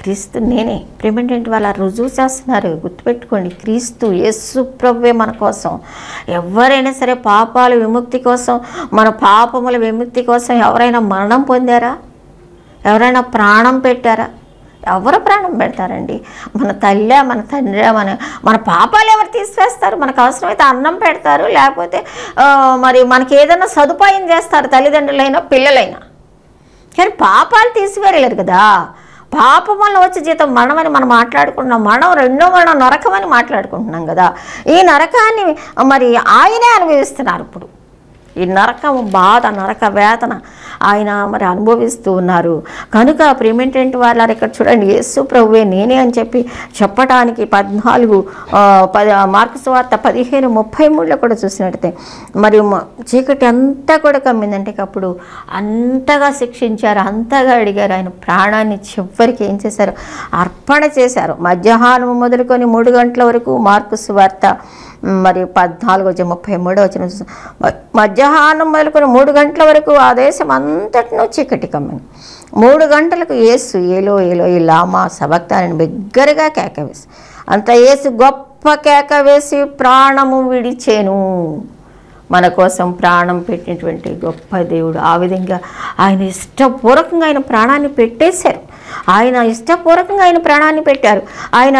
క్రీస్తు నేనే ప్రేమేంటంటే వాళ్ళ రుజువు చేస్తున్నారు గుర్తుపెట్టుకోండి క్రీస్తు యేసు ప్రభువే మన కోసం ఎవరైనా సరే పాపాల విముక్తి కోసం మన పాపముల విముక్తి కోసం ఎవరైనా మరణం పొందారా ఎవరైనా ప్రాణం పెట్టారా ఎవరు ప్రాణం పెడతారండి మన తల్లి మన తండ్రి మన మన పాపాలు ఎవరు తీసివేస్తారు మనకు అవసరమైతే అన్నం పెడతారు లేకపోతే ఆ, మరి మనకి ఏదైనా సదుపాయం చేస్తారు తల్లిదండ్రులైనా పిల్లలైనా కానీ పాపాలు తీసివేయలేరు కదా పాపం వల్ల వచ్చే జీతం మరణమని మనం మాట్లాడుకుంటున్నాం మరణం రెండో మరణం నరకమని మాట్లాడుకుంటున్నాం కదా ఈ నరకాన్ని మరి ఆయనే అనుభవిస్తున్నారు ఇప్పుడు ఈ నరకం బాధ నరక వేదన ఆయన మరి అనుభవిస్తూ ఉన్నారు కనుక ప్రేమేంటంటే వాళ్ళ ఇక్కడ చూడండి యేసు ప్రభువే నేనే అని చెప్పి చెప్పడానికి పద్నాలుగు ఆ, పది మార్క్స్ వార్త పదిహేను ముప్పై మూడులో కూడా చూసినట్టయితే మరి మ- చీకటి అంతా కూడా కమ్మిందంటే అప్పుడు అంతగా శిక్షించారు అంతగా అడిగారు ఆయన ప్రాణాన్ని చివరికి ఏం చేశారు అర్పణ చేశారు మధ్యాహ్నం మొదలుకొని మూడు గంటల వరకు మార్కుస్ వార్త మరి పద్నాలుగు వచ్చి ముప్పై మూడో వచ్చిన మధ్యాహ్నం మొదలుకొని మూడు గంటల వరకు ఆ దేశం అంతటినూ చీకటి కమ్మింది మూడు గంటలకు యేసు ఏలో ఏలో ఈ లామా సబక్తానని బిగ్గరగా కేక వేసి అంత యేసు గొప్ప కేక వేసి ప్రాణము విడిచేను మన కోసం ప్రాణం పెట్టినటువంటి గొప్ప దేవుడు ఆ విధంగా ఆయన ఇష్టపూర్వకంగా ఆయన ప్రాణాన్ని పెట్టేశారు ఆయన ఇష్టపూర్వకంగా ఆయన ప్రాణాన్ని పెట్టారు ఆయన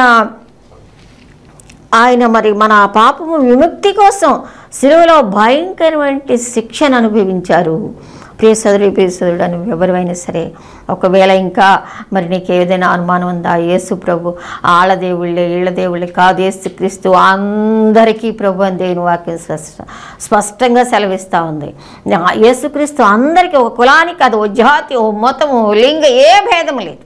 ఆయన మరి మన పాపము విముక్తి కోసం సిలువలో భయంకరమైన శిక్షను అనుభవించారు ప్రియసదుడు ప్రియసదుడు అని ఎవరివైనా సరే ఒకవేళ ఇంకా మరి నీకు ఏదైనా అనుమానం ఉందా యేసు ప్రభు ఆళ్ళ దేవుళ్ళే ఈళ్ళ దేవుళ్ళే కాదు యేసు క్రీస్తు అందరికీ ప్రభు అని దేవుని వాక్యం స్పష్ట స్పష్టంగా సెలవిస్తూ ఉంది ఆ యేసుక్రీస్తు అందరికీ ఒక కులానికి కాదు ఓ జాతి ఓ మతం ఓ లింగ ఏ భేదం లేదు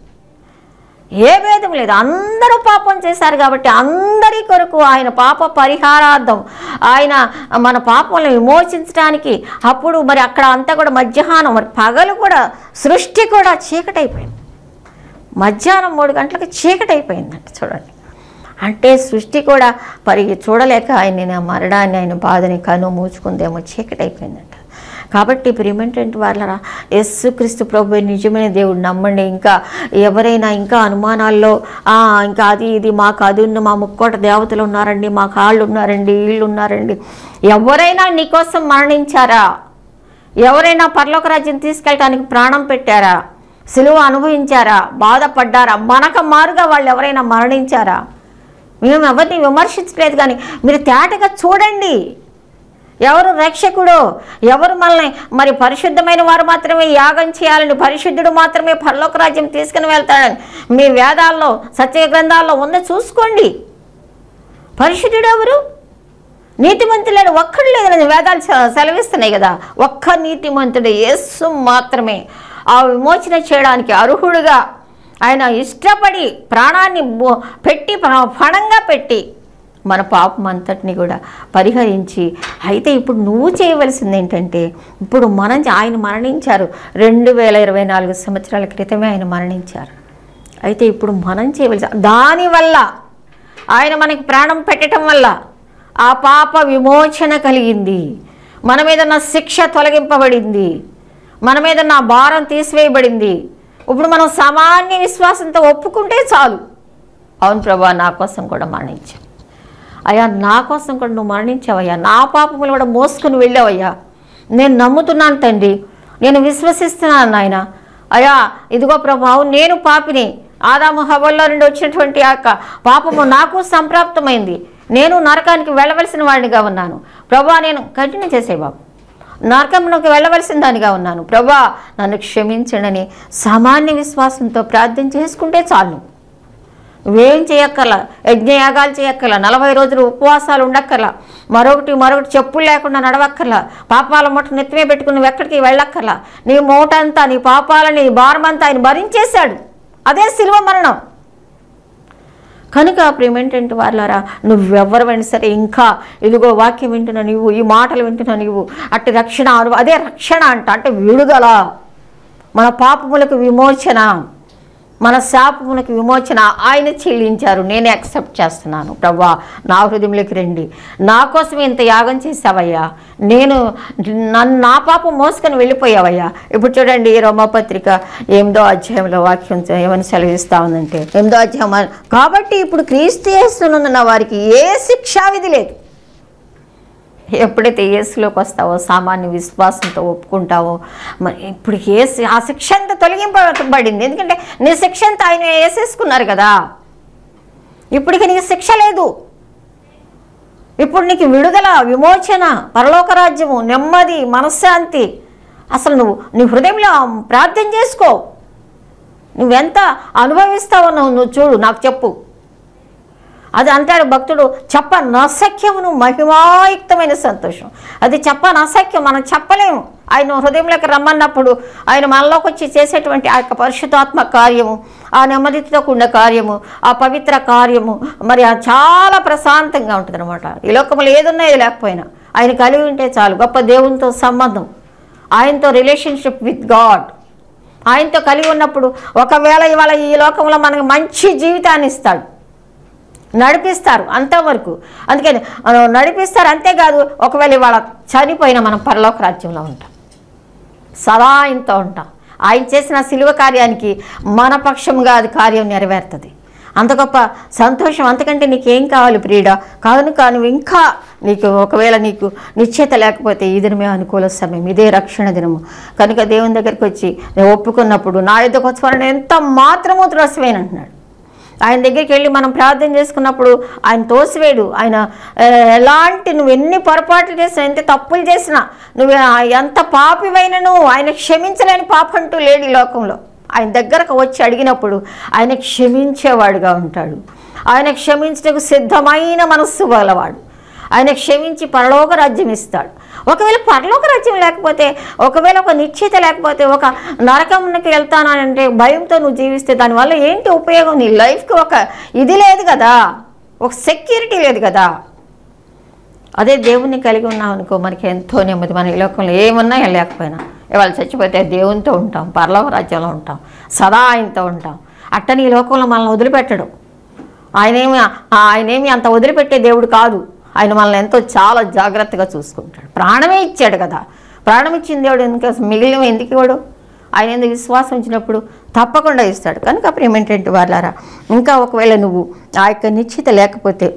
ఏ భేదం లేదు అందరూ పాపం చేశారు కాబట్టి అందరి కొరకు ఆయన పాప పరిహారార్థం ఆయన మన పాపలను విమోచించడానికి అప్పుడు మరి అక్కడ అంతా కూడా మధ్యాహ్నం మరి పగలు కూడా సృష్టి కూడా చీకటైపోయింది మధ్యాహ్నం మూడు గంటలకు చీకటైపోయిందంట చూడండి అంటే సృష్టి కూడా మరి చూడలేక ఆయన మరణాన్ని ఆయన బాధని కను మూచుకుందేమో చీకటైపోయిందంట కాబట్టి ప్రిమెంటెంట్ వాళ్ళ యేసుక్రీస్తు ప్రభు నిజమైన దేవుడు నమ్మండి ఇంకా ఎవరైనా ఇంకా అనుమానాల్లో "ఆ, ఇంకా అది ఇది మాకు అది ఉన్న మా ముక్కోట దేవతలు ఉన్నారండి మా కాళ్ళు ఉన్నారండి వీళ్ళు ఉన్నారండి ఎవరైనా నీకోసం మరణించారా ఎవరైనా పరలోక రాజ్యం తీసుకెళ్ళటానికి ప్రాణం పెట్టారా సిలువ అనుభవించారా బాధపడ్డారా మనక మారుగా వాళ్ళు ఎవరైనా మరణించారా మేము ఎవరిని విమర్శించలేదు కానీ మీరు తేటగా చూడండి ఎవరు రక్షకుడు ఎవరు మనల్ని మరి పరిశుద్ధమైన వారు మాత్రమే యాగం చేయాలని పరిశుద్ధుడు మాత్రమే పరలోక రాజ్యం తీసుకుని వెళ్తాడని మీ వేదాల్లో సత్య గ్రంథాల్లో ఉంది చూసుకోండి పరిశుద్ధుడు ఎవరు నీతిమంతులేడు ఒక్కడు లేదని వేదాలు సె- సెలవిస్తున్నాయి కదా ఒక్క నీతిమంతుడు యేసు మాత్రమే ఆ విమోచన చేయడానికి అర్హుడుగా ఆయన ఇష్టపడి ప్రాణాన్ని బో- పెట్టి ప్ర- పణంగా పెట్టి మన పాపం అంతటిని కూడా పరిహరించి అయితే ఇప్పుడు నువ్వు చేయవలసింది ఏంటంటే ఇప్పుడు మనం ఆయన మరణించారు రెండు వేల ఇరవై నాలుగు సంవత్సరాల క్రితమే ఆయన మరణించారు అయితే ఇప్పుడు మనం చేయవలసి దానివల్ల ఆయన మనకి ప్రాణం పెట్టడం వల్ల ఆ పాప విమోచన కలిగింది మన మీద నా శిక్ష తొలగింపబడింది మన మీద నా భారం తీసివేయబడింది ఇప్పుడు మనం సామాన్య విశ్వాసంతో ఒప్పుకుంటే చాలు అవును ప్రభా నా కోసం కూడా మరణించావు అయ్యా నా కోసం కూడా నువ్వు మరణించావయ్యా నా పాపములు కూడా మోసుకుని వెళ్ళావయ్యా నేను నమ్ముతున్నాను తండ్రి నేను విశ్వసిస్తున్నాను నాయన అయ్యా ఇదిగో ప్రభు అవును నేను పాపిని ఆదాము హవల్లో నుండి వచ్చినటువంటి ఆ యొక్క పాపము నాకు సంప్రాప్తమైంది నేను నరకానికి వెళ్ళవలసిన వాడిగా ఉన్నాను ప్రభా నేను కంటిన్యూ చేసే బాబు నరకంలోకి వెళ్ళవలసిన దానిగా ఉన్నాను ప్రభా నన్ను క్షమించడని సామాన్య విశ్వాసంతో ప్రార్థన చేసుకుంటే చాలు నువ్వేం చేయక్కర్లా యజ్ఞయాగాలు చేయక్కర్లా నలభై రోజులు ఉపవాసాలు ఉండక్కర్లా మరొకటి మరొకటి చెప్పులు లేకుండా నడవక్కర్లా పాపాల మూట నెత్తిమే పెట్టుకుని నువ్వు ఎక్కడికి వెళ్ళక్కర్లా నీ మూట అంతా నీ పాపాలని నీ భారమంతా ఆయన భరించేశాడు అదే శిల్వ మరణం కనుక ప్రేమేంటంటే వాళ్ళారా నువ్వెవరివైనా సరే ఇంకా ఇదిగో వాక్యం వింటున్నా నీవు ఈ మాటలు వింటున్నా నీవు అట్టి రక్షణ అను అదే రక్షణ అంట అంటే విడుదల మన పాపములకు విమోచన మన శాపమునకు విమోచన ఆయన చెల్లించారు నేను యాక్సెప్ట్ చేస్తున్నాను ప్రవ్వా నా హృదయంలోకి రండి నా కోసం ఇంత యాగం చేసావయ్యా నేను నన్ను నా పాపం మోసుకొని వెళ్ళిపోయావయ్యా ఇప్పుడు చూడండి ఈ రోమపత్రిక ఎనిమిదో అధ్యాయంలో వాక్యం ఏమని సెలవిస్తా ఉందంటే ఎనిమిదో అధ్యాయం కాబట్టి ఇప్పుడు క్రీస్తు చేస్తున్న వారికి ఏ శిక్షా విధి లేదు ఎప్పుడైతే యేసులోకి వస్తావో సామాన్య విశ్వాసంతో ఒప్పుకుంటావో మరి ఇప్పుడు ఏ ఆ శిక్ష అంతా తొలగింపబడింది ఎందుకంటే నీ శిక్ష అంతా ఆయన వేసేసుకున్నారు కదా ఇప్పటికి నీకు శిక్ష లేదు ఇప్పుడు నీకు విడుదల విమోచన పరలోక రాజ్యము నెమ్మది మనశ్శాంతి అసలు నువ్వు నీ హృదయంలో ప్రార్థన చేసుకో నువ్వెంత అనుభవిస్తావో నువ్వు నువ్వు చూడు నాకు చెప్పు అది అంటాడు భక్తుడు చెప్ప నసఖ్యమును మహిమాయుక్తమైన సంతోషం అది చెప్ప నసఖ్యం మనం చెప్పలేము ఆయన హృదయంలోకి రమ్మన్నప్పుడు ఆయన మనలోకి వచ్చి చేసేటువంటి ఆ యొక్క పరిశుద్ధాత్మ కార్యము ఆ నెమ్మదితో కూడిన కార్యము ఆ పవిత్ర కార్యము మరి ఆ చాలా ప్రశాంతంగా ఉంటుంది అనమాట ఈ లోకంలో ఏదున్నా ఏది లేకపోయినా ఆయన కలిగి ఉంటే చాలు గొప్ప దేవునితో సంబంధం ఆయనతో రిలేషన్షిప్ విత్ గాడ్ ఆయనతో కలిగి ఉన్నప్పుడు ఒకవేళ ఇవాళ ఈ లోకంలో మనకు మంచి జీవితాన్ని ఇస్తాడు నడిపిస్తారు అంతవరకు అందుకని ఆ, నడిపిస్తారు అంతేకాదు ఒకవేళ ఇవాళ చనిపోయిన మనం పరలోక రాజ్యంలో ఉంటాం సదా ఆయనతో ఉంటాం ఆయన చేసిన సిలువ కార్యానికి మన పక్షంగా అది కార్యం నెరవేరుతుంది అంత గొప్ప సంతోషం అంతకంటే నీకేం కావాలి ప్రియుడ కనుక నువ్వు ఇంకా నీకు ఒకవేళ నీకు నిశ్చేత లేకపోతే ఈ దినమే అనుకూల సమయం ఇదే రక్షణ దినము కనుక దేవుని దగ్గరికి వచ్చి నేను ఒప్పుకున్నప్పుడు నా యుద్ధకు వచ్చి ఎంత మాత్రమూ త్రోసివేయను అంటున్నాడు ఆయన దగ్గరికి వెళ్ళి మనం ప్రార్థన చేసుకున్నప్పుడు ఆయన తోసివేడు ఆయన ఆ, ఎలాంటి నువ్వు ఎన్ని పొరపాట్లు చేసినా ఎంత తప్పులు చేసినా నువ్వు ఆ, ఎంత పాపివైనను ఆయన క్షమించలేని పాపంటూ లేడు ఈ లోకంలో ఆయన దగ్గరకు వచ్చి అడిగినప్పుడు ఆయన క్షమించేవాడుగా ఉంటాడు ఆయన క్షమించటకు సిద్ధమైన మనస్సు గలవాడు ఆయన క్షమించి పరలోక రాజ్యం ఇస్తాడు ఒకవేళ పరలోక రాజ్యం లేకపోతే ఒకవేళ ఒక నిశ్చిత లేకపోతే ఒక నరకంకి వెళ్తానంటే భయంతో నువ్వు జీవిస్తే దానివల్ల ఏంటి ఉపయోగం నీ లైఫ్కి ఒక ఇది లేదు కదా ఒక సెక్యూరిటీ లేదు కదా అదే దేవుణ్ణి కలిగి ఉన్నాం అనుకో మనకి ఎంతో నెమ్మది మన ఈ లోకంలో ఏమున్నా ఏం లేకపోయినా ఇవాళ చచ్చిపోతే దేవునితో ఉంటాం పరలోక రాజ్యంలో ఉంటాం సదా ఆయనతో ఉంటాం అట్టని ఈ లోకంలో మనల్ని వదిలిపెట్టడు ఆయనేమి ఆయనేమి అంత వదిలిపెట్టే దేవుడు కాదు ఆయన మనల్ని ఎంతో చాలా జాగ్రత్తగా చూసుకుంటాడు ప్రాణమే ఇచ్చాడు కదా ప్రాణం ఇచ్చిన దేవుడు ఎందుకు మిగిలిన ఎందుకు ఇవ్వడు ఆయన ఎందుకు విశ్వాసం ఉంచినప్పుడు తప్పకుండా ఇస్తాడు కనుక ప్రేమేంటంటే వాళ్ళారా ఇంకా ఒకవేళ నువ్వు ఆ యొక్క నిశ్చిత లేకపోతే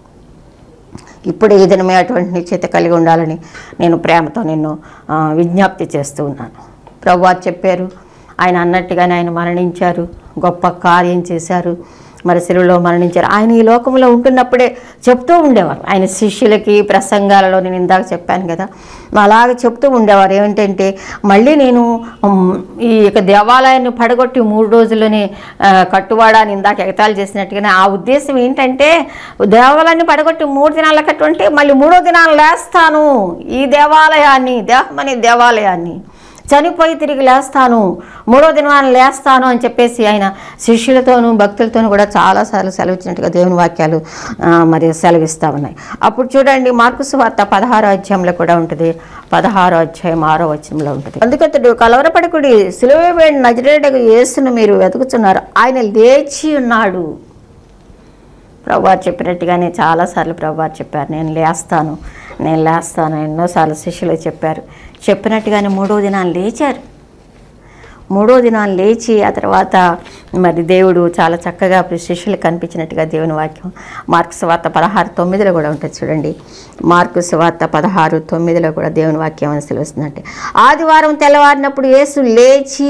ఇప్పుడు ఈ దినమే అటువంటి నిశ్చిత కలిగి ఉండాలని నేను ప్రేమతో నిన్ను ఆ, విజ్ఞప్తి చేస్తూ ఉన్నాను ప్రభు చెప్పారు ఆయన అన్నట్టుగానే ఆయన మరణించారు గొప్ప కార్యం చేశారు మరి శిలువలో మరణించారు ఆయన ఈ లోకంలో ఉంటున్నప్పుడే చెప్తూ ఉండేవారు ఆయన శిష్యులకి ప్రసంగాలలో నేను ఇందాక చెప్పాను కదా అలాగ చెప్తూ ఉండేవారు ఏమిటంటే మళ్ళీ నేను ఉమ్, ఈ యొక్క దేవాలయాన్ని పడగొట్టి మూడు రోజుల్లోనే ఆ, కట్టువాడా అని ఇందాక ఎగతాళి చేసినట్టుగానే ఆ ఉద్దేశం ఏంటంటే దేవాలయాన్ని పడగొట్టి మూడు దినాల కట్టుంటే మళ్ళీ మూడో దినాలు లేస్తాను ఈ దేవాలయాన్ని దేహమనే దేవాలయాన్ని చనిపోయి తిరిగి లేస్తాను మూడో దినాన్ని లేస్తాను అని చెప్పేసి ఆయన శిష్యులతోనూ భక్తులతోనూ కూడా చాలాసార్లు సెలవిచ్చినట్టుగా దేవుని వాక్యాలు ఆ, మరి సెలవిస్తూ ఉన్నాయి అప్పుడు చూడండి మార్కు సువార్త పదహారో అధ్యాయంలో కూడా ఉంటుంది పదహారో అధ్యాయం ఆరో వచనంలో ఉంటుంది అందుకతడు కలవరపడకుడి సిలువ వేడి నజరేడకు యేసును మీరు వెతుకుతున్నారు ఆయన లేచి ఉన్నాడు ప్రభువారు చెప్పినట్టుగానే చాలాసార్లు ప్రభువారు చెప్పారు నేను లేస్తాను నేను లేస్తాను ఎన్నోసార్లు శిష్యులు చెప్పారు చెప్పినట్టుగానే మూడో దినాన్ని లేచారు మూడో దినాన్ని లేచి ఆ తర్వాత మరి దేవుడు చాలా చక్కగా శిష్యులు కనిపించినట్టుగా దేవుని వాక్యం మార్కు సువార్త పదహారు తొమ్మిదిలో కూడా ఉంటుంది చూడండి మార్కు సువార్త పదహారు తొమ్మిదిలో కూడా దేవుని వాక్యం అని తెలుస్తుందంటే ఆదివారం తెల్లవారినప్పుడు యేసు లేచి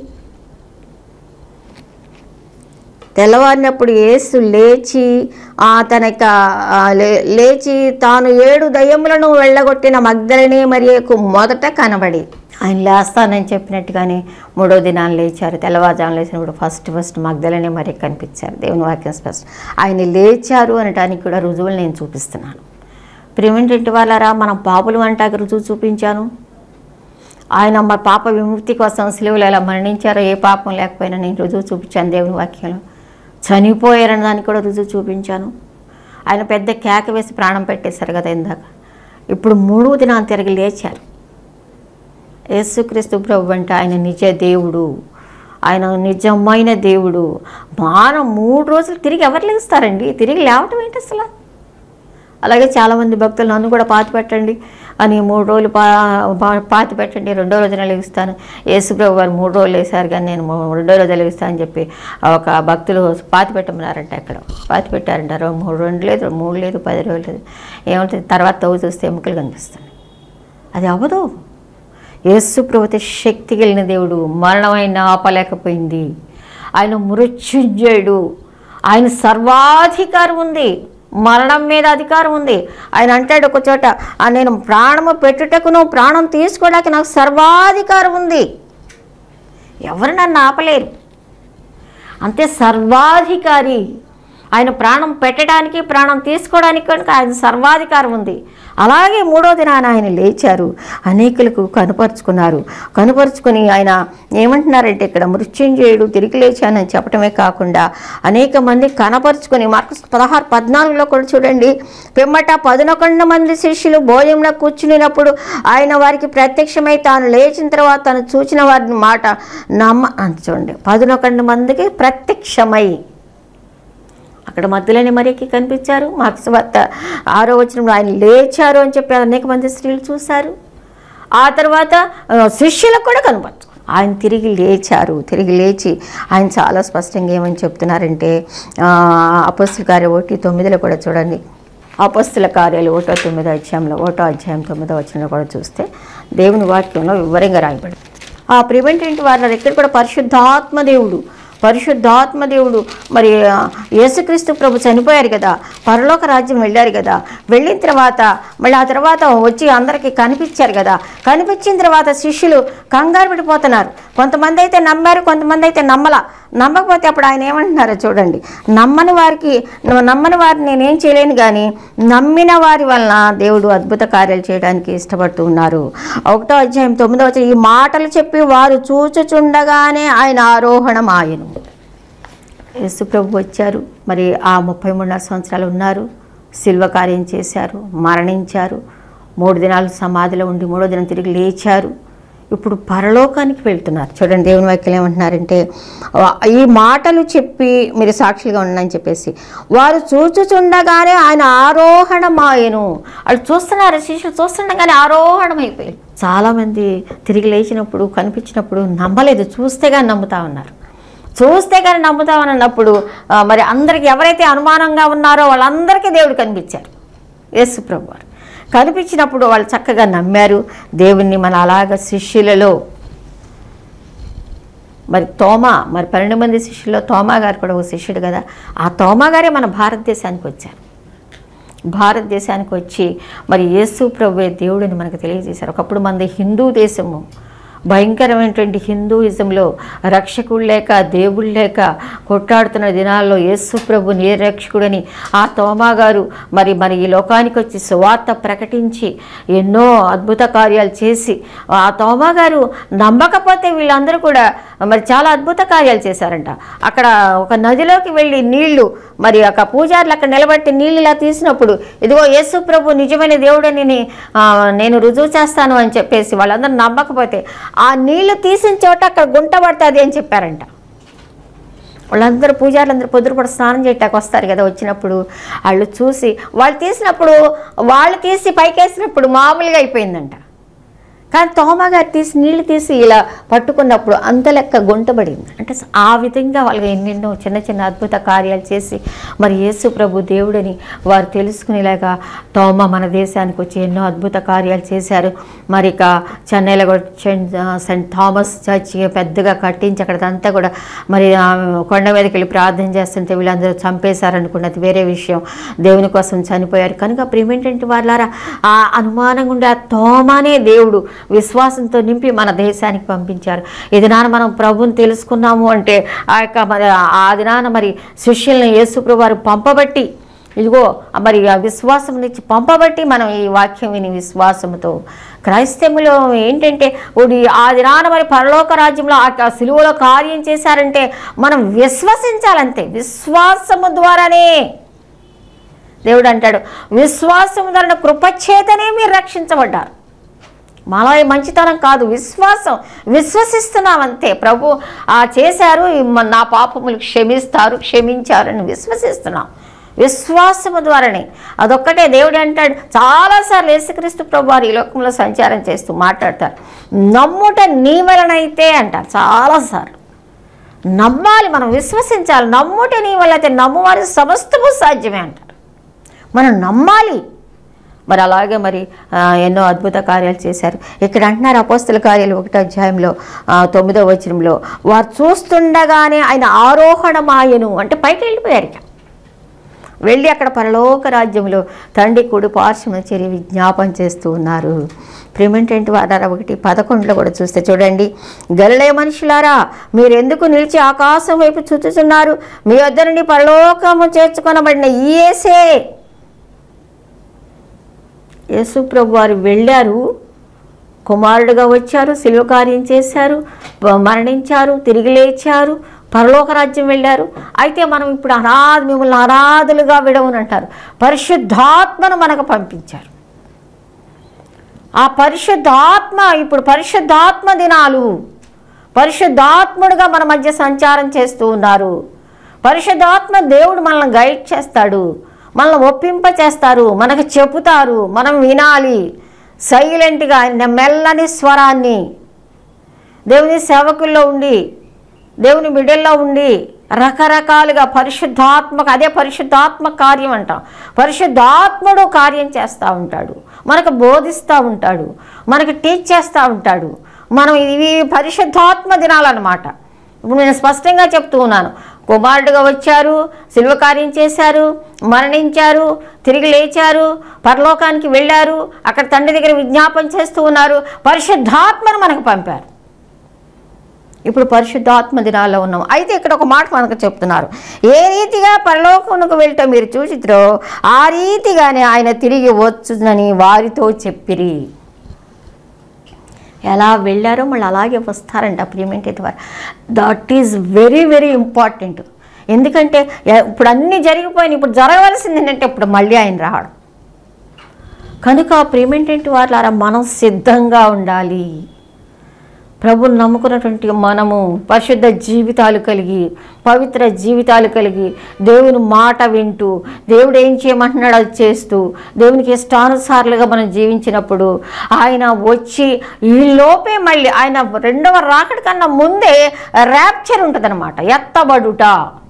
తెల్లవారినప్పుడు యేసు లేచి ఆ తన యొక్క ఆ, లే- లేచి తాను ఏడు దయ్యములను వెళ్ళగొట్టిన మగ్ధలని మరియకు మొదట కనబడి ఆయన లేస్తానని చెప్పినట్టుగానే మూడో దినాన్ని లేచారు తెల్లవారుజామున లేచినప్పుడు ఫస్ట్ ఫస్ట్ మగ్ధలని మరి కనిపించారు దేవుని వాక్యం స్పష్టం ఆయన లేచారు అనటానికి కూడా రుజువులు నేను చూపిస్తున్నాను ప్రేమేంటి వాళ్ళరా మనం పాపులు అంటాక రుజువు చూపించాను ఆయన మా పాప విముక్తి కోసం సిలువలు ఎలా మరణించారో ఏ పాపం లేకపోయినా నేను రుజువు చూపించాను దేవుని వాక్యంలో చనిపోయారని దానికి కూడా రుజువు చూపించాను ఆయన పెద్ద కేక వేసి ప్రాణం పెట్టేశారు కదా ఇందాక ఇప్పుడు మూడో దినాన్ని తిరిగి లేచారు యేసుక్రీస్తు ప్రభు అంటే ఆయన నిజ దేవుడు ఆయన నిజమైన దేవుడు మానం మూడు రోజులు తిరిగి ఎవరు లేస్తారండి తిరిగి లేవటం ఏంటి అసలు అలాగే చాలామంది భక్తులు నన్ను కూడా పాతి పెట్టండి అని మూడు రోజులు పా పా- పాతి పెట్టండి రెండో రోజున లేస్తాను యేసుప్రభు వారు మూడు రోజులు వేశారు కానీ నేను మూ- రెండో రోజు లేస్తాను అని చెప్పి ఒక భక్తులు పాతి పెట్టమన్నారంట అక్కడ పాతి పెట్టారంట రో- మూడు రెండు లేదు మూడు లేదు పది రోజులు లేదు ఏమంటుంది తర్వాత తవ్వు చూస్తే ఎముకలు కనిపిస్తాయి అది అవ్వదు యేసు ప్రభుతి శక్తి కలిగిన దేవుడు మరణమైన ఆపలేకపోయింది ఆయన మృత్యుంజయుడు ఆయన సర్వాధికారం ఉంది మరణం మీద అధికారం ఉంది ఆయన అంటాడు ఒక చోట "ఆ నేను ప్రాణము పెట్టుటకును ప్రాణం తీసుకోవడానికి నాకు సర్వాధికారం ఉంది ఎవరు నన్ను ఆపలేరు అంతే సర్వాధికారి ఆయన ప్రాణం పెట్టడానికి ప్రాణం తీసుకోవడానికి కనుక ఆయన సర్వాధికారం ఉంది అలాగే మూడో దినాన ఆయన లేచారు అనేకులకు కనుపరుచుకున్నారు కనుపరుచుకుని ఆయన ఏమంటున్నారంటే ఇక్కడ మృత్యుంజయుడు తిరిగి లేచానని చెప్పటమే కాకుండా అనేక మంది కనపరుచుకొని మార్క్స్ పదహారు పద్నాలుగులో కూడా చూడండి పిమ్మట పదనొకొండు మంది శిష్యులు భోజనంలో కూర్చునినప్పుడు ఆయన వారికి ప్రత్యక్షమై తాను లేచిన తర్వాత తను చూచిన వారిని మాట నమ్మ అని చూడండి పదనొకొండు మందికి ప్రత్యక్షమై అక్కడ మధ్యలోనే మరికి కనిపించారు మార్క్స్ వార్త ఆరో వచనంలో ఆయన లేచారు అని చెప్పి అనేక మంది స్త్రీలు చూశారు ఆ తర్వాత ఆ, శిష్యులకు కూడా కనపరచు ఆయన తిరిగి లేచారు తిరిగి లేచి ఆయన చాలా స్పష్టంగా ఏమని చెప్తున్నారంటే అపస్తుల కార్య ఒకటి తొమ్మిదిలో కూడా చూడండి అపస్తుల కార్యాలు ఒకటో తొమ్మిదో అధ్యాయంలో ఒకటో అధ్యాయం తొమ్మిదో వచనంలో కూడా చూస్తే దేవుని వాక్యంలో వివరంగా రాయబడింది ఆ ప్రివెంటెంట్ వారిని ఎక్కడ కూడా పరిశుద్ధాత్మ దేవుడు పరిశుద్ధాత్మ దేవుడు మరి ఆ, యేసుక్రీస్తు ప్రభు చనిపోయారు కదా పరలోక రాజ్యం వెళ్ళారు కదా వెళ్ళిన తర్వాత మళ్ళీ ఆ తర్వాత వచ్చి అందరికీ కనిపించారు కదా కనిపించిన తర్వాత శిష్యులు కంగారు పడిపోతున్నారు కొంతమంది అయితే నమ్మారు కొంతమంది అయితే నమ్మల నమ్మకపోతే అప్పుడు ఆయన ఏమంటున్నారో చూడండి నమ్మని వారికి నమ్మని వారిని నేనేం చేయలేను కానీ నమ్మిన వారి వలన దేవుడు అద్భుత కార్యాలు చేయడానికి ఇష్టపడుతూ ఉన్నారు ఒకటో అధ్యాయం తొమ్మిదో వచ్చి ఈ మాటలు చెప్పి వారు చూచుచుండగానే ఆయన ఆరోహణం ఆయను యేసు ప్రభు వచ్చారు మరి ఆ ముప్పై మూడున్నర సంవత్సరాలు ఉన్నారు శిల్వ కార్యం చేశారు మరణించారు మూడు దినాలు సమాధిలో ఉండి మూడో దినం తిరిగి లేచారు ఇప్పుడు పరలోకానికి వెళ్తున్నారు చూడండి దేవుని వాక్యం ఏమంటున్నారంటే "వా- ఈ మాటలు చెప్పి మీరు సాక్షులుగా ఉండని చెప్పేసి వారు చూచుచుండగానే ఆయన ఆరోహణమాయను వాళ్ళు చూస్తున్నారు శిష్యులు చూస్తుండగానే ఆరోహణం అయిపోయారు చాలామంది తిరిగి లేచినప్పుడు కనిపించినప్పుడు నమ్మలేదు చూస్తే కానీ నమ్ముతా ఉన్నారు చూస్తే కానీ నమ్ముతామని అన్నప్పుడు ఆ, మరి అందరికి ఎవరైతే అనుమానంగా ఉన్నారో వాళ్ళందరికీ దేవుడు కనిపించారు యేసు ప్రభు వారు కనిపించినప్పుడు వాళ్ళు చక్కగా నమ్మారు దేవుణ్ణి మన అలాగ శిష్యులలో మరి తోమా మరి పన్నెండు మంది శిష్యుల్లో తోమా గారు కూడా ఒక శిష్యుడు కదా ఆ తోమా గారే మన భారతదేశానికి వచ్చారు భారతదేశానికి వచ్చి మరి యేసు ప్రభువే దేవుడిని మనకు తెలియజేశారు ఒకప్పుడు మనది హిందూ దేశము భయంకరమైనటువంటి హిందూయిజంలో రక్షకుడు లేక దేవుడు లేక కొట్టాడుతున్న దినాల్లో యేసు ప్రభు నిరక్షకుడని ఆ తోమా గారు మరి మరి ఈ లోకానికి వచ్చి సువార్త ప్రకటించి ఎన్నో అద్భుత కార్యాలు చేసి ఆ తోమా గారు నమ్మకపోతే వీళ్ళందరూ కూడా మరి చాలా అద్భుత కార్యాలు చేశారంట అక్కడ ఒక నదిలోకి వెళ్ళి నీళ్లు మరి ఒక పూజారులు అక్కడ నిలబెట్టి నీళ్ళు ఇలా తీసినప్పుడు ఇదిగో యేసు ప్రభు నిజమైన దేవుడని నే- ఆ, నేను రుజువు చేస్తాను అని చెప్పేసి వాళ్ళందరూ నమ్మకపోతే ఆ నీళ్లు తీసిన చోట అక్కడ గుంట పడుతుంది అని చెప్పారంట వాళ్ళందరూ పూజారులందరూ పొద్దుపూట స్నానం చేయటానికి వస్తారు కదా వచ్చినప్పుడు వాళ్ళు చూసి వాళ్ళు తీసినప్పుడు వాళ్ళు తీసి పైకేసినప్పుడు మామూలుగా అయిపోయిందంట కానీ తోమ గారు తీసి నీళ్లు తీసి ఇలా పట్టుకున్నప్పుడు అంత లెక్క గుంటబడింది అంటే ఆ విధంగా వాళ్ళు ఎన్నెన్నో చిన్న చిన్న అద్భుత కార్యాలు చేసి మరి యేసు ప్రభు దేవుడని వారు తెలుసుకునేలాగా తోమ మన దేశానికి వచ్చి ఎన్నో అద్భుత కార్యాలు చేశారు మరి ఇక చెన్నైలో కూడా సెంట్ సెంట్ థామస్ చర్చ్ పెద్దగా కట్టించి అక్కడంతా కూడా మరి ఆ కొండ మీదకి వెళ్ళి ప్రార్థన చేస్తుంటే వీళ్ళందరూ చంపేశారనుకున్నది వేరే విషయం దేవుని కోసం చనిపోయారు కనుక ప్రిమెంటెంట్ వాళ్ళారా ఆ అనుమానంగా ఉండే ఆ తోమానే దేవుడు విశ్వాసంతో నింపి మన దేశానికి పంపించారు ఈ దినాన మనం ప్రభుని తెలుసుకున్నాము అంటే ఆ యొక్క మరి ఆ దినాన మరి శిష్యుల్ని యేసుప్రభు వారు పంపబట్టి ఇదిగో మరి ఆ విశ్వాసం నుంచి పంపబట్టి మనం ఈ వాక్యం విని విశ్వాసంతో క్రైస్తవులు ఏంటంటే ఇప్పుడు ఆ దినాన మరి పరలోక రాజ్యంలో ఆ సిలువలో కార్యం చేశారంటే మనం విశ్వసించాలంతే విశ్వాసము ద్వారానే దేవుడు అంటాడు విశ్వాసము ద్వారా కృపచేతనే మీరు రక్షించబడ్డారు మాలో ఈ మంచితనం కాదు విశ్వాసం విశ్వసిస్తున్నాం అంతే ప్రభు ఆ చేశారు ఈ మ- నా పాపములు క్షమిస్తారు క్షమించారని విశ్వసిస్తున్నాం విశ్వాసము ద్వారానే అదొక్కటే దేవుడు అంటాడు చాలాసార్లు యేసుక్రీస్తు ప్రభు వారు ఈ లోకంలో సంచారం చేస్తూ మాట్లాడతారు నమ్ముట నీ వలనైతే అంటారు చాలాసార్లు నమ్మాలి మనం విశ్వసించాలి నమ్ముట నీ వల్ల అయితే నమ్మువారి సమస్తము సాధ్యమే అంటారు మనం నమ్మాలి మరి అలాగే మరి ఆ, ఎన్నో అద్భుత కార్యాలు చేశారు ఇక్కడ అంటున్నారు అపోస్తుల కార్యాలు ఒకటో అధ్యాయంలో ఆ, తొమ్మిదో వచనంలో వారు చూస్తుండగానే ఆయన ఆరోహణమాయను అంటే పైకి వెళ్ళిపోయారు ఇక వెళ్ళి అక్కడ పరలోక రాజ్యంలో తండ్రి కుడి పార్శ్వమ చేరి విజ్ఞాపం చేస్తూ ఉన్నారు ప్రేమేంటంటే వారారా ఒకటి పదకొండులో కూడా చూస్తే చూడండి గలలే మనుషులారా మీరు ఎందుకు నిలిచి ఆకాశం వైపు చూచుతున్నారు మీ వద్ద నుండి పరలోకము చేర్చుకొనబడిన ఈయేసే యేసు ప్రభు వారు వెళ్ళారు కుమారుడుగా వచ్చారు శిలువ కార్యం చేశారు వ- మరణించారు తిరిగి లేచారు పరలోక రాజ్యం వెళ్ళారు అయితే మనం ఇప్పుడు అనాథ మిమ్మల్ని అనాథులుగా విడవనంటారు పరిశుద్ధాత్మను మనకు పంపించారు ఆ పరిశుద్ధాత్మ ఇప్పుడు పరిశుద్ధాత్మ దినాలు పరిశుద్ధాత్ముడుగా మన మధ్య సంచారం చేస్తూ ఉన్నారు పరిశుద్ధాత్మ దేవుడు మనల్ని గైడ్ చేస్తాడు మనల్ని ఒప్పింప చేస్తారు మనకు చెబుతారు మనం వినాలి సైలెంట్గా ఆయన మెల్లని స్వరాన్ని దేవుని సేవకుల్లో ఉండి దేవుని బిడ్డల్లో ఉండి రకరకాలుగా పరిశుద్ధాత్మక అదే పరిశుద్ధాత్మ కార్యం అంటాం పరిశుద్ధాత్ముడు కార్యం చేస్తూ ఉంటాడు మనకు బోధిస్తూ ఉంటాడు మనకు టీచ్ చేస్తూ ఉంటాడు మనం ఇవి పరిశుద్ధాత్మ దినాలన్నమాట ఇప్పుడు నేను స్పష్టంగా చెప్తూ ఉన్నాను కుమారుడుగా వచ్చారు శిల్వ కార్యం చేశారు మరణించారు తిరిగి లేచారు పరలోకానికి వెళ్ళారు అక్కడ తండ్రి దగ్గర విజ్ఞాపన చేస్తూ ఉన్నారు పరిశుద్ధాత్మను మనకు పంపారు ఇప్పుడు పరిశుద్ధాత్మ దినాల్లో ఉన్నాం అయితే ఇక్కడ ఒక మాట మనకు చెప్తున్నారు ఏ రీతిగా పరలోకమునకు వెళ్ళటం మీరు చూసిద్రో ఆ రీతిగానే ఆయన తిరిగి వచ్చునని వారితో చెప్పిరి ఎలా వెళ్ళారో మళ్ళీ అలాగే వస్తారంట ప్రియమేంటి వారు that is very very important ఎందుకంటే ఎ- ఇప్పుడు అన్నీ జరిగిపోయినాయి ఇప్పుడు జరగవలసింది ఏంటంటే ఇప్పుడు మళ్ళీ ఆయన రావడం కనుక ప్రియమేంటంటే వాళ్ళారా మనం సిద్ధంగా ఉండాలి ప్రభుని నమ్ముకున్నటువంటి మనము పరిశుద్ధ జీవితాలు కలిగి పవిత్ర జీవితాలు కలిగి దేవుని మాట వింటూ దేవుడు ఏం చేయమంటున్నాడో అది చేస్తూ దేవునికి ఇష్టానుసారులుగా మనం జీవించినప్పుడు ఆయన వచ్చి ఈ లోపే మళ్ళీ ఆయన రెండవ రాకడి కన్నా ముందే ర్యాప్చర్ ఉంటుందన్నమాట ఎత్తబడుట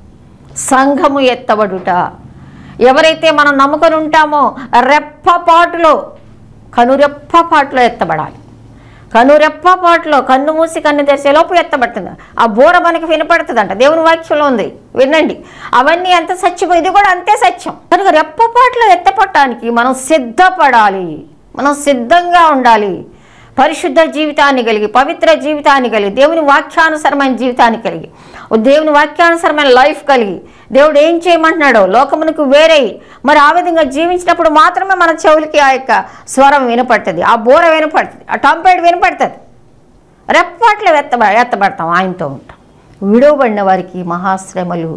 సంఘము ఎత్తబడుట ఎవరైతే మనం నమ్ముకొని ఉంటామో రెప్పపాటులో కనురెప్పపాటులో ఎత్తబడాలి కనురెప్పపాటులో కన్ను మూసి కన్ను తెరిచే లోపు ఎత్తబడుతుంది ఆ బోర మనకి వినపడుతుందంట దేవుని వాక్యంలో ఉంది వినండి అవన్నీ ఎంత సత్యమో ఇది కూడా అంతే సత్యం కనుక రెప్పపాటులో ఎత్తపడటానికి మనం సిద్ధపడాలి మనం సిద్ధంగా ఉండాలి పరిశుద్ధ జీవితాన్ని కలిగి పవిత్ర జీవితాన్ని కలిగి దేవుని వాక్యానుసరమైన జీవితాన్ని కలిగి ఓ దేవుని వాక్యానుసరమైన లైఫ్ కలిగి దేవుడు ఏం చేయమంటున్నాడో లోకమునకు వేరే మరి ఆ విధంగా జీవించినప్పుడు మాత్రమే మన చెవులకి ఆ యొక్క స్వరం వినపడుతుంది ఆ బోర వినపడుతుంది ఆ టంపేడ్ వినపడుతుంది రెప్పట్లో ఎత్తబ ఎత్తబడతాం ఆయనతో ఉంటాం విడవబడిన వారికి మహాశ్రమలు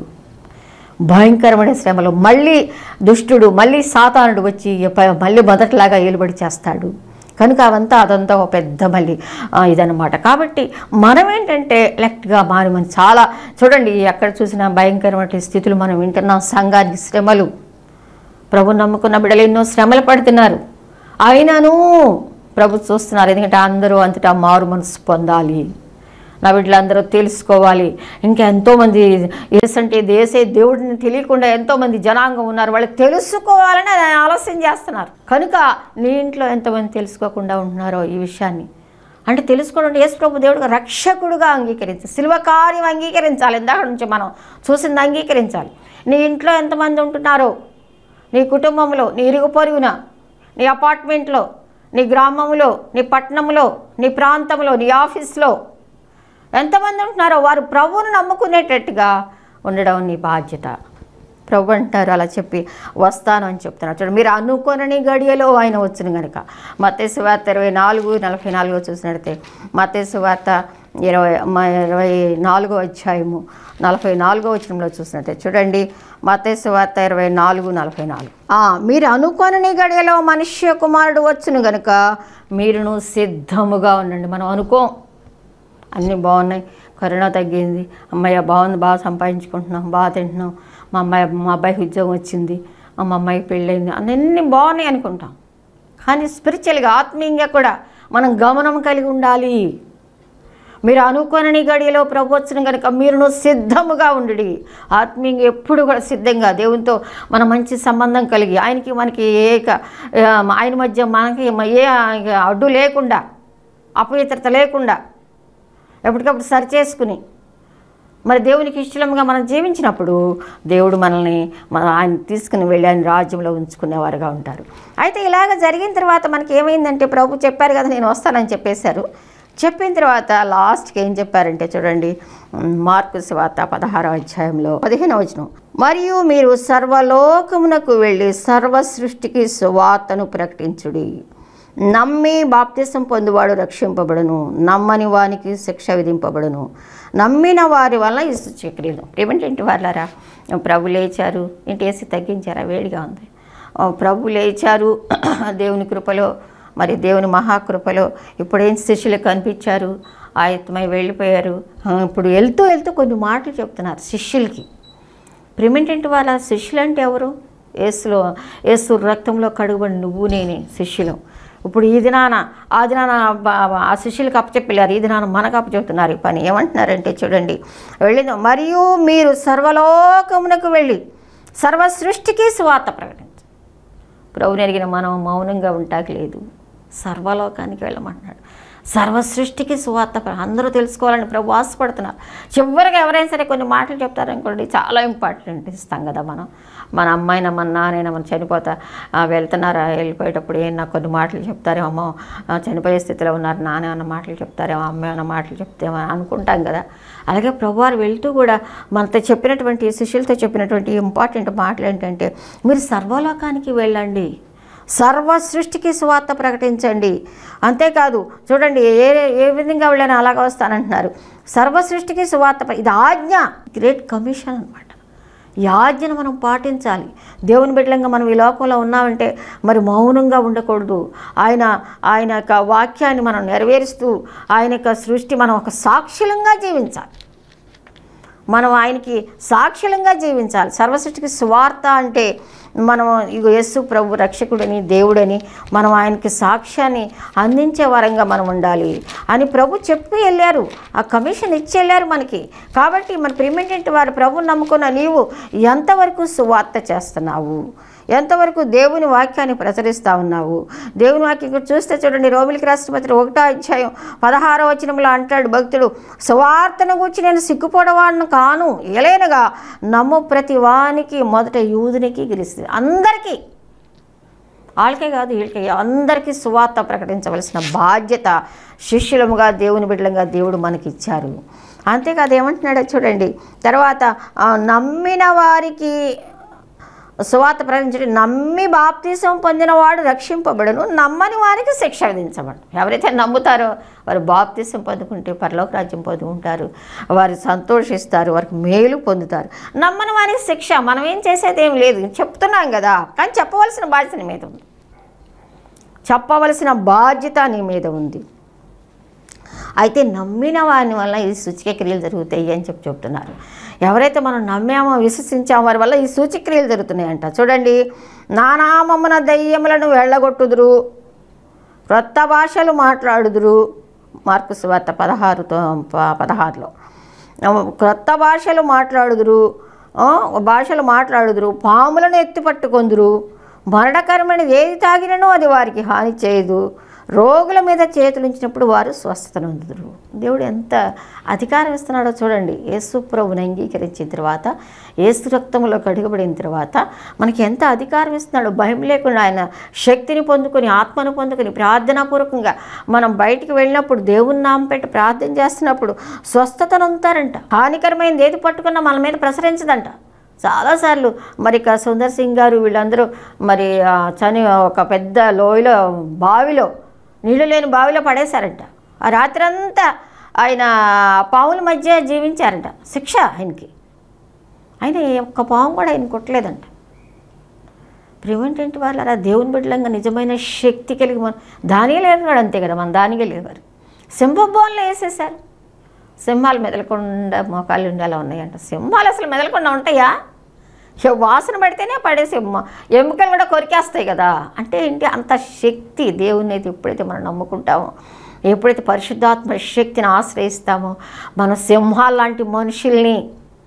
భయంకరమైన శ్రమలు మళ్ళీ దుష్టుడు మళ్ళీ సాతానుడు వచ్చి ప- మళ్ళీ మొదటిలాగా ఏలుబడి చేస్తాడు కనుక అవంతా అదంతా ఒక పెద్ద మళ్ళీ ఆ, ఇదన్నమాట కాబట్టి మనం ఏంటంటే ఎలక్ట్గా మారి మనం చాలా చూడండి ఎక్కడ చూసినా భయంకరమైన స్థితులు మనం వింటున్నాం సంఘానికి శ్రమలు ప్రభు నమ్ముకున్న బిడ్డలు ఎన్నో శ్రమలు పడుతున్నారు అయినను ప్రభు చూస్తున్నారు ఎందుకంటే అందరూ అంతటా మారు మనసు పొందాలి నా బిడ్డలందరూ తెలుసుకోవాలి ఇంకా ఎంతోమంది ఏసంటే దేశే దేవుడిని తెలియకుండా ఎంతోమంది జనాంగం ఉన్నారు వాళ్ళు తెలుసుకోవాలని ఆయన ఆలస్యం చేస్తున్నారు కనుక నీ ఇంట్లో ఎంతమంది తెలుసుకోకుండా ఉంటున్నారో ఈ విషయాన్ని అంటే తెలుసుకోవడం యేసు ప్రభు దేవుడుగా రక్షకుడుగా అంగీకరించాలి శిల్వ కార్యం అంగీకరించాలి ఇందాక నుంచి మనం చూసింది అంగీకరించాలి నీ ఇంట్లో ఎంతమంది ఉంటున్నారో నీ కుటుంబంలో నీ ఇరుగు పొరుగున నీ అపార్ట్మెంట్లో నీ గ్రామంలో నీ పట్టణంలో నీ ప్రాంతంలో నీ ఆఫీస్లో ఎంతమంది ఉంటున్నారో వారు ప్రభువును నమ్ముకునేటట్టుగా ఉండడం నీ బాధ్యత ప్రభు అంటారు అలా చెప్పి వస్తాను అని చెప్తున్నారు చూడండి మీరు అనుకోనని గడియలో ఆయన వచ్చిన కనుక మతేసు వార్త ఇరవై నాలుగు నలభై నాలుగో చూసినట్టే మతేసు వార్త ఇరవై మ- ఇరవై నాలుగో అధ్యాయము నలభై నాలుగో వచనంలో చూసినట్టే చూడండి మతేసు వార్త ఇరవై నాలుగు నలభై నాలుగు ఆ, మీరు అనుకోని గడియలో మనుష్య కుమారుడు వచ్చును గనుక మీరును సిద్ధముగా ఉండండి మనం అనుకోం అన్నీ బాగున్నాయి కరోనా తగ్గింది అమ్మాయి బాగుంది బాగా సంపాదించుకుంటున్నాం బాగా తింటున్నాం మా అమ్మాయి మా అబ్బాయికి ఉద్యోగం వచ్చింది మా అమ్మాయికి పెళ్ళైంది అన్నీ బాగున్నాయి అనుకుంటాం కానీ స్పిరిచువల్గా ఆత్మీయంగా కూడా మనం గమనం కలిగి ఉండాలి మీరు అనుకోనని గడియలో ప్రవచనం కనుక మీరును సిద్ధముగా ఉండి ఆత్మీయంగా ఎప్పుడు కూడా సిద్ధంగా దేవునితో మన మంచి సంబంధం కలిగి ఆయనకి మనకి ఏక ఆ, ఆయన మధ్య మనకి ఏ అడ్డు లేకుండా అపవిత్రత లేకుండా ఎప్పటికప్పుడు సరి చేసుకుని మరి దేవునికి ఇష్టంగా మనం జీవించినప్పుడు దేవుడు మనల్ని మన ఆయన తీసుకుని వెళ్ళి ఆయన రాజ్యంలో ఉంచుకునేవారుగా ఉంటారు అయితే ఇలాగ జరిగిన తర్వాత మనకి ఏమైందంటే ప్రభు చెప్పారు కదా నేను వస్తానని చెప్పేశారు చెప్పిన తర్వాత లాస్ట్కి ఏం చెప్పారంటే చూడండి ఉమ్, మార్కు స్వాత పదహారో అధ్యాయంలో పదిహేనవ వచనం మరియు మీరు సర్వలోకమునకు వెళ్ళి సర్వ సృష్టికి సువార్తను ప్రకటించుడి నమ్మి బాప్తిసం పొందువాడు రక్షింపబడును నమ్మని వానికి శిక్ష విధింపబడును నమ్మిన వారి వల్ల ఈ సూచక్రియలు ఏమంటే ఇంటి వాళ్ళారా ప్రభు లేచారు ఇంటి వేసి తగ్గించారా వేడిగా ఉంది ఆ, ప్రభు లేచారు దేవుని కృపలో మరి దేవుని మహాకృపలో ఇప్పుడేం శిష్యులు కనిపించారు ఆయత్తమై వెళ్ళిపోయారు ఆ, ఇప్పుడు వెళ్తూ వెళ్తూ కొన్ని మాటలు చెప్తున్నారు శిష్యులకి ప్రిమిటెంట్ వాళ్ళ శిష్యులు అంటే ఎవరు ఏసులో ఏసు రక్తంలో కడుగుబడి నువ్వు నేనే శిష్యులు ఇప్పుడు ఈ దినాన ఆ దినాన బ- ఆ శిష్యులకు అప్పచెప్పారు ఈ దినాన మనకు అప్పచెప్తున్నారు ఈ పని ఏమంటున్నారంటే చూడండి వెళ్ళింది మరియు మీరు సర్వలోకమునకు వెళ్ళి సర్వ సృష్టికి స్వార్థ ప్రకటించు ప్రభుని ఎరిగిన మనం మౌనంగా ఉంటాకి లేదు సర్వలోకానికి వెళ్ళమంటున్నాడు సర్వ సృష్టికి సువార్త ప్ర- అందరూ తెలుసుకోవాలని ప్రభు ఆశపడుతున్నారు చివరిగా ఎవరైనా సరే కొన్ని మాటలు చెప్తారనుకోండి చాలా ఇంపార్టెంట్ ఇస్తాం కదా మనం మన అమ్మాయినా మన నాన్నైనా మనం చనిపోతా ఆ, వెళ్తున్నారా వెళ్ళిపోయేటప్పుడు ఏం నాకు కొన్ని మాటలు చెప్తారేమో అమ్మో ఆ, చనిపోయే స్థితిలో ఉన్నారు నాన్న అన్న మాటలు చెప్తారేమో అమ్మ అన్న మాటలు చెప్తేమో అనుకుంటాం కదా అలాగే ప్రభువారు వెళ్తూ కూడా మనతో చెప్పినటువంటి శిష్యులతో చెప్పినటువంటి ఇంపార్టెంట్ మాటలు ఏంటంటే మీరు సర్వలోకానికి వెళ్ళండి సర్వ సృష్టికి సువార్త ప్రకటించండి అంతేకాదు చూడండి ఏ ఏ విధంగా వెళ్ళని అలాగ వస్తానంటున్నారు సర్వ సృష్టికి సువార్త ప్ర- ఇది ఆజ్ఞ గ్రేట్ కమిషన్ అనమాట ఈ ఆజ్ఞను మనం పాటించాలి దేవుని బిడ్డలంగా మనం ఈ లోకంలో ఉన్నామంటే మరి మౌనంగా ఉండకూడదు ఆయన ఆయన యొక్క వాక్యాన్ని మనం నెరవేరుస్తూ ఆయన యొక్క సృష్టి మనం ఒక సాక్షులంగా జీవించాలి మనం ఆయనకి సాక్షులంగా జీవించాలి సర్వసృష్టికి స్వార్థ అంటే మనం ఇగో యేసు ప్రభు రక్షకుడని దేవుడని మనం ఆయనకి సాక్ష్యాన్ని అందించే వరంగా మనం ఉండాలి అని ప్రభు చెప్పి వెళ్ళారు ఆ కమిషన్ ఇచ్చి వెళ్ళారు మనకి కాబట్టి మన ప్రిమిటెంట్ వారు ప్రభుని నమ్ముకున్న నీవు ఎంతవరకు సువార్త చేస్తున్నావు ఎంతవరకు దేవుని వాక్యాన్ని ప్రచురిస్తూ ఉన్నావు దేవుని వాక్యం ఇక్కడ చూస్తే చూడండి రోమిలికి రాష్ట్రపతి ఒకటో అధ్యాయం పదహారో వచనంలో అంటాడు భక్తుడు సువార్తను గురించి నేను సిగ్గుపడవాడిని కాను ఎలైనగా నమ్ము ప్రతి వానికి మొదట యూదునికి గిరిస్తుంది అందరికీ వాళ్ళకే కాదు వీళ్ళకి అందరికీ సువార్త ప్రకటించవలసిన బాధ్యత శిష్యులముగా దేవుని బిడ్డలుగా దేవుడు మనకి ఇచ్చారు అంతేకాదు ఏమంటున్నాడో చూడండి తర్వాత ఆ, నమ్మిన వారికి సువార్త ప్రకటించడం నమ్మి బాప్తీసం పొందినవాడు రక్షింపబడును నమ్మని వారికి శిక్ష విధించబడు ఎవరైతే నమ్ముతారో వారు బాప్తీసం పొందుకుంటే పరలోక రాజ్యం పొందుకుంటారు వారు సంతోషిస్తారు వారికి మేలు పొందుతారు నమ్మని వారికి శిక్ష మనం ఏం చేసేది ఏం లేదు చెప్తున్నాం కదా కానీ చెప్పవలసిన బాధ్యత నీ మీద ఉంది చెప్పవలసిన బాధ్యత నీ మీద ఉంది అయితే నమ్మిన వారి వల్ల ఈ సూచిక క్రియలు జరుగుతాయి అని చెప్పి చెప్తున్నారు ఎవరైతే మనం నమ్మామో విశ్వసించామో వారి వల్ల ఈ సూచక్రియలు జరుగుతున్నాయంట చూడండి నానామమున దయ్యములను వెళ్ళగొట్టుదురు క్రొత్త భాషలు మాట్లాడుదురు మార్కు సువార్త పదహారుతో ప- పదహారులో క్రొత్త భాషలు మాట్లాడుదురు ఆ, భాషలు మాట్లాడుదురు పాములను ఎత్తి పట్టుకొందురు మరణకరమైనది ఏది తాగినను అది వారికి హాని చేయదు రోగుల మీద చేతులు ఉంచినప్పుడు వారు స్వస్థత నొందుదురు దేవుడు ఎంత అధికారం ఇస్తున్నాడో చూడండి యేసు ప్రభుని అంగీకరించిన తర్వాత యేసు రక్తంలో కడుగబడిన తర్వాత మనకి ఎంత అధికారం ఇస్తున్నాడో భయం లేకుండా ఆయన శక్తిని పొందుకొని ఆత్మను పొందుకొని ప్రార్థనాపూర్వకంగా మనం బయటికి వెళ్ళినప్పుడు దేవుని నామం పెట్టి ప్రార్థన చేస్తున్నప్పుడు స్వస్థతను ఉంటారంట హానికరమైనది ఏది పట్టుకున్నా మన మీద ప్రసరించదంట చాలాసార్లు మరి ఇక సుందర్ సింగ్ గారు వీళ్ళందరూ మరి ఆ, చని ఒక పెద్ద లోయలో బావిలో నీళ్లు లేని బావిలో పడేశారంట ఆ రాత్రంతా ఆయన పాముల మధ్య జీవించారంట శిక్ష ఆయనకి ఆయన ఒక్క పాము కూడా ఆయన కొట్టలేదంట ప్రివెంటెంట్ వాళ్ళ దేవుని బిడ్డలంగా నిజమైన శక్తి కలిగి మన దానిగా లేరు అంతే కదా మన దానిగా లేవారు సింహబోన్లో వేసేసారు సింహాలు మెదలకుండా మోకాళ్ళు ఉండి అలా ఉన్నాయంట సింహాలు అసలు మెదలకుండా ఉంటాయా ఇక వాసన పడితేనే పడేసి ఎమ్మ- ఎముకలు కూడా కొరికేస్తాయి కదా అంటే ఏంటి అంత శక్తి దేవుని అయితే ఎప్పుడైతే మనం నమ్ముకుంటామో ఎప్పుడైతే పరిశుద్ధాత్మ శక్తిని ఆశ్రయిస్తామో మన సింహాలు లాంటి మనుషుల్ని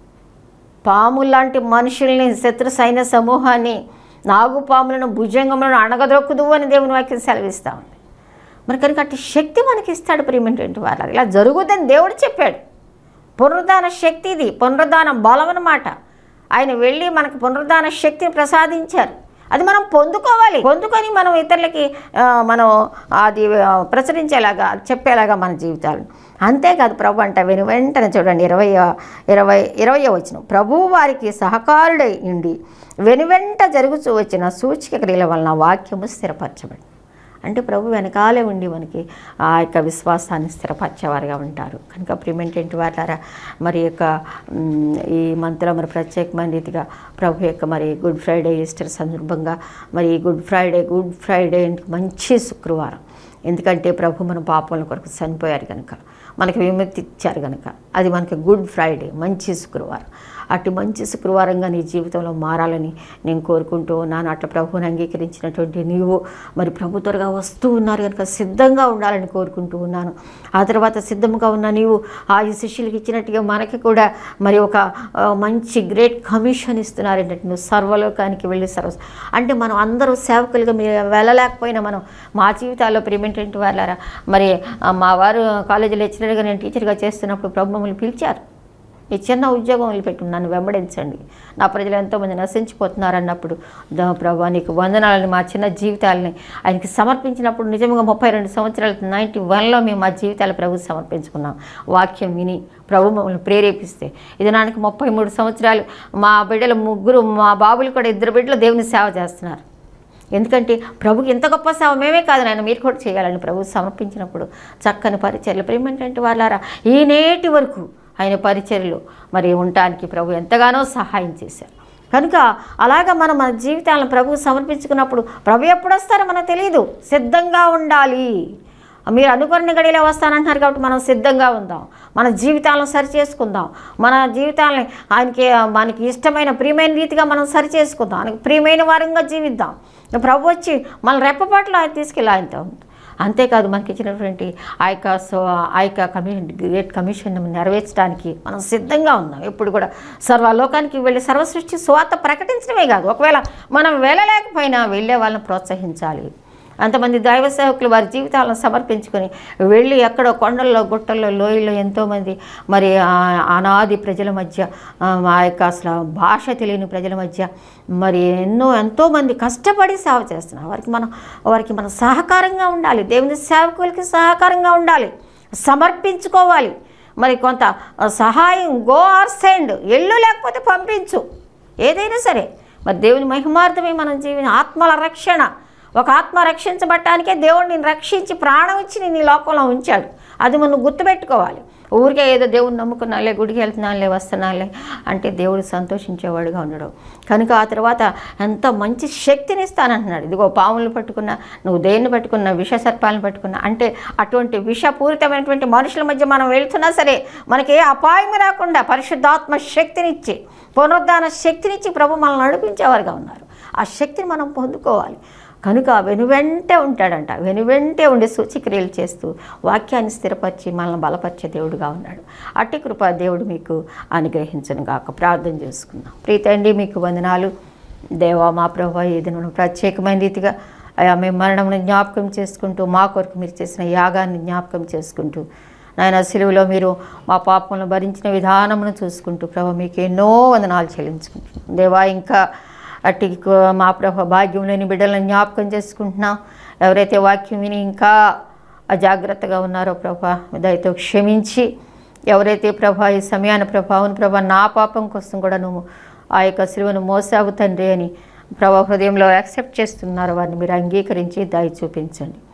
పాములాంటి మనుషుల్ని శత్రు సైన్య సమూహాన్ని నాగుపాములను భుజంగములను అణగదొక్కుదు అని దేవుని వాక్యం సెలవిస్తూ ఉంది మరి కనుక అట్టి శక్తి మనకి ఇస్తాడు ప్రియమైనటువంటి వాళ్ళ ఇలా జరుగుతుందని దేవుడు చెప్పాడు పునరుద్ధాన శక్తి ఇది పునరుద్ధాన బలం అన్నమాట ఆయన వెళ్ళి మనకు పునరుద్ధాన శక్తిని ప్రసాదించారు అది మనం పొందుకోవాలి పొందుకొని మనం ఇతరులకి ఆ, మనం అది ఆ, ప్రచురించేలాగా చెప్పేలాగా మన జీవితాలు అంతేకాదు ప్రభు అంట విని వెంటనే చూడండి ఇరవై ఇరవై ఇరవై వచ్చిన ప్రభువు వారికి సహకారుడై ఉండి వెనువెంట జరుగుతూ వచ్చిన సూచిక క్రియల వలన వాక్యము స్థిరపరచబడి అంటే ప్రభు వెనకాలే ఉండి మనకి ఆ యొక్క విశ్వాసాన్ని స్థిరపరిచేవారుగా ఉంటారు కనుక ప్రిమెంటెంట్ వాళ్ళారా మరి యొక్క మ్, ఈ మంత్లో మరి ప్రత్యేకమైన రీతిగా ప్రభు యొక్క మరి గుడ్ ఫ్రైడే ఈస్టర్ సందర్భంగా మరి ఈ గుడ్ ఫ్రైడే గుడ్ ఫ్రైడే అంటే మంచి శుక్రవారం ఎందుకంటే ప్రభు మన పాపముల కొరకు చనిపోయారు కనుక మనకి విముక్తి ఇచ్చారు కనుక అది మనకి గుడ్ ఫ్రైడే మంచి శుక్రవారం అటు మంచి శుక్రవారంగా నీ జీవితంలో మారాలని నేను కోరుకుంటూ ఉన్నాను అట్లా ప్రభువుని అంగీకరించినటువంటి నీవు మరి ప్రభు త్వరగా వస్తూ ఉన్నారు కనుక సిద్ధంగా ఉండాలని కోరుకుంటూ ఉన్నాను ఆ తర్వాత సిద్ధంగా ఉన్న నీవు ఆ ఈ శిష్యులకి ఇచ్చినట్టుగా మనకి కూడా మరి ఒక ఆ, మంచి గ్రేట్ కమిషన్ ఇస్తున్నారు ఏంటంటే నువ్వు సర్వలోకానికి వెళ్ళి సర్వ అంటే మనం అందరూ సేవకులుగా మీరు వెళ్ళలేకపోయినా మనం మా జీవితాల్లో ప్రిమెంటెంట్ వాళ్ళారా మరి ఆ, మా వారు కాలేజీలో లెక్చరర్గా నేను టీచర్గా చేస్తున్నప్పుడు ప్రభు మమ్మల్ని పిలిచారు ఈ చిన్న ఉద్యోగం వదిలిపెట్టి నన్ను వెంబడించండి నా ప్రజలు ఎంతోమంది నశించిపోతున్నారు అన్నప్పుడు దా ప్రభా నీకు వందనాలని మా చిన్న జీవితాలని ఆయనకి సమర్పించినప్పుడు నిజంగా ముప్పై రెండు సంవత్సరాల నైంటీ వన్లో మేము మా జీవితాలు ప్రభు సమర్పించుకున్నాం వాక్యం విని ప్రభు మమ్మల్ని ప్రేరేపిస్తే ఇది నాకు ముప్పై మూడు సంవత్సరాలు మా బిడ్డలు ముగ్గురు మా బాబులు కూడా ఇద్దరు బిడ్డలు దేవుని సేవ చేస్తున్నారు ఎందుకంటే ప్రభుకి ఎంత గొప్ప సేవ మేమే కాదు నాయన మీరు కూడా చేయాలని ప్రభు సమర్పించినప్పుడు చక్కని పరిచర్లు ప్రేమేంటంటే వాళ్ళారా ఈ నేటి వరకు ఆయన పరిచర్లు మరి ఉండటానికి ప్రభు ఎంతగానో సహాయం చేశారు కనుక అలాగా మనం మన జీవితాలను ప్రభువు సమర్పించుకున్నప్పుడు ప్రభు ఎప్పుడు వస్తారో మనకు తెలియదు సిద్ధంగా ఉండాలి మీరు అనుకున్న గడిలో వస్తానంటున్నారు కాబట్టి మనం సిద్ధంగా ఉందాం మన జీవితాలను సరి చేసుకుందాం మన జీవితాలని ఆయనకి మనకి ఇష్టమైన ప్రియమైన రీతిగా మనం సరి చేసుకుందాం ఆయనకి ప్రియమైన వారంగా జీవిద్దాం ప్రభు వచ్చి మన రెప్పపాట్లు ఆయన తీసుకెళ్ళి ఆయనతో అంతేకాదు మనకి ఇచ్చినటువంటి ఆ యొక్క సో ఆ యొక్క కమిషన్ గ్రేట్ కమిషన్ నెరవేర్చడానికి మనం సిద్ధంగా ఉన్నాం ఎప్పుడు కూడా సర్వలోకానికి వెళ్ళి సర్వ సృష్టి స్వార్థ ప్రకటించడమే కాదు ఒకవేళ మనం వెళ్ళలేకపోయినా వెళ్ళే వాళ్ళని ప్రోత్సహించాలి అంతమంది దైవ సేవకులు వారి జీవితాలను సమర్పించుకొని వెళ్ళి ఎక్కడో కొండల్లో గుట్టల్లో లోయల్లో ఎంతోమంది మరి ఆ అనాది ప్రజల మధ్య ఆ, ఆ యొక్క అసలు భాష తెలియని ప్రజల మధ్య మరి ఎన్నో ఎంతోమంది కష్టపడి సేవ చేస్తున్నారు వారికి మనం వారికి మనం సహకారంగా ఉండాలి దేవుని సేవకులకి సహకారంగా ఉండాలి సమర్పించుకోవాలి మరి కొంత సహాయం గో ఆర్ సెండ్ ఎల్లు లేకపోతే పంపించు ఏదైనా సరే మరి దేవుని మహిమార్థమే మనం జీవిన ఆత్మల రక్షణ ఒక ఆత్మ రక్షించబట్టానికే దేవుడు నేను రక్షించి ప్రాణం ఇచ్చి నేను ఈ లోకంలో ఉంచాడు అది మనం గుర్తుపెట్టుకోవాలి ఊరికే ఏదో దేవుడిని నమ్ముకున్నాలే గుడికి వెళ్తున్నానులే వస్తున్నానులే అంటే దేవుడు సంతోషించేవాడుగా ఉండడు కనుక ఆ తర్వాత ఎంత మంచి శక్తిని ఇస్తానంటున్నాడు ఇదిగో పాములు పట్టుకున్నా నువ్వు దేన్ని పట్టుకున్నా విష సర్పాలను పట్టుకున్నా అంటే అటువంటి విషపూరితమైనటువంటి మనుషుల మధ్య మనం వెళ్తున్నా సరే మనకి ఏ అపాయం రాకుండా పరిశుద్ధాత్మ శక్తినిచ్చి పునరుద్ధాన శక్తినిచ్చి ప్రభు మనల్ని నడిపించేవారుగా ఉన్నారు ఆ శక్తిని మనం పొందుకోవాలి కనుక వెనువెంటే ఉంటాడంట వెనువెంటే ఉండి సూచిక్రియలు చేస్తూ వాక్యాన్ని స్థిరపరిచి మనల్ని బలపరిచే దేవుడుగా ఉన్నాడు అట్టి కృప దేవుడు మీకు అనుగ్రహించను గాక ప్రార్థన చేసుకుందాం ప్రీతండి మీకు వందనాలు దేవా మా ప్రభా ఇది మనం ప్రత్యేకమైన రీతిగా అయా మేము మరణమును జ్ఞాపకం చేసుకుంటూ మా కొరకు మీరు చేసిన యాగాన్ని జ్ఞాపకం చేసుకుంటూ నాయన సిలువలో మీరు మా పాపములను భరించిన విధానమును చూసుకుంటూ ప్రభా మీకు ఎన్నో వందనాలు చెల్లించుకుంటున్నాం దేవా ఇంకా అట్టి కు- మా ప్రభ భాగ్యం లేని బిడ్డలను జ్ఞాపకం చేసుకుంటున్నాం ఎవరైతే వాక్యం విని ఇంకా అజాగ్రత్తగా ఉన్నారో ప్రభా దయతో క్షమించి ఎవరైతే ప్రభా ఈ సమయాన ప్రభావం ప్రభా నా పాపం కోసం కూడా నువ్వు ఆ యొక్క సిలువను మోసావు తండ్రి అని ప్రభా హృదయంలో యాక్సెప్ట్ చేస్తున్నారో వారిని మీరు అంగీకరించి దయ చూపించండి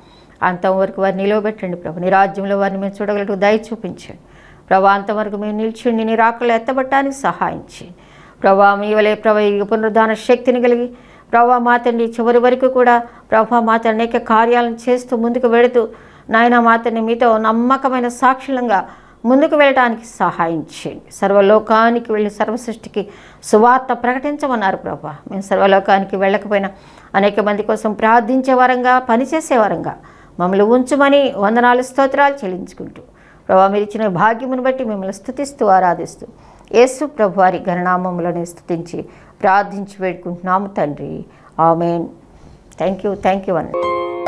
అంతవరకు వారిని నిలవబెట్టండి ప్రభు నీ రాజ్యంలో వారిని మేము చూడగలటకు దయ చూపించండి ప్రభా అంతవరకు మేము నిల్చుండి నీ రాకలు ఎత్తబట్టడానికి సహాయం చేయండి ప్రభా మీ వలె ప్రభా ఈ పునరుద్ధాన శక్తిని కలిగి ప్రభా మా తండ్రి చివరి వరకు కూడా ప్రభా మా తండ్రి అనేక కార్యాలను చేస్తూ ముందుకు వెళుతూ నాయన మా తండ్రి మీతో నమ్మకమైన సాక్షులంగా ముందుకు వెళ్ళడానికి సహాయం చేయండి సర్వలోకానికి వెళ్ళి సర్వసృష్టికి సువార్త ప్రకటించమన్నారు ప్రభా మేము సర్వలోకానికి వెళ్ళకపోయినా అనేక మంది కోసం ప్రార్థించే వరంగా పనిచేసే వరంగా మమ్మల్ని ఉంచుమని వందనాలు స్తోత్రాలు చెల్లించుకుంటూ ప్రభా మీరు ఇచ్చిన భాగ్యమును బట్టి మిమ్మల్ని స్థుతిస్తూ ఆరాధిస్తూ యేసు ప్రభు వారి గణనామములను స్థుతించి ప్రార్థించి వేడుకుంటున్నాము తండ్రి amen thank you thank you అన్న